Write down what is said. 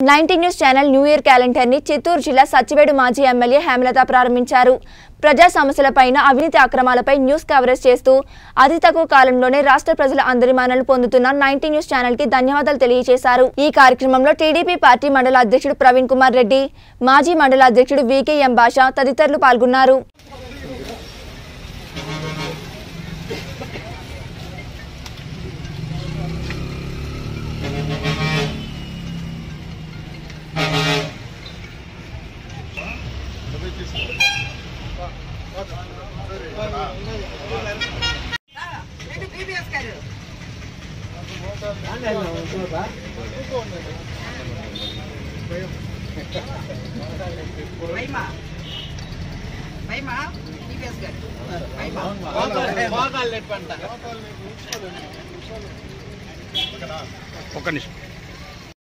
ninety news channel new year calendar ని చిత్తూరు జిల్లా సచ్చివేడు మాజీ ఎమ్మెల్యే హేమలత ప్రారంభించారు ప్రజా సమస్యలపైన అవినీతి అక్రమాలపై న్యూస్ కవరేజ్ చేస్తూ అతి తక్కువ కాలంలోనే రాష్ట్ర ప్రజల అందరి మన్ననలు పొందుతున్న నైన్టీ న్యూస్ ఛానల్ కి ధన్యవాదాలు తెలియజేశారు ఈ కార్యక్రమంలో టీడీపీ పార్టీ మండల అధ్యక్షుడు ప్రవీణ్ కుమార్ రెడ్డి మాజీ మండల అధ్యక్షుడు వికేఎం భాష తదితరులు పాల్గొన్నారు భయమా భయమా టీవీఎస్ గారు భయమా ఒక్క నిమిషం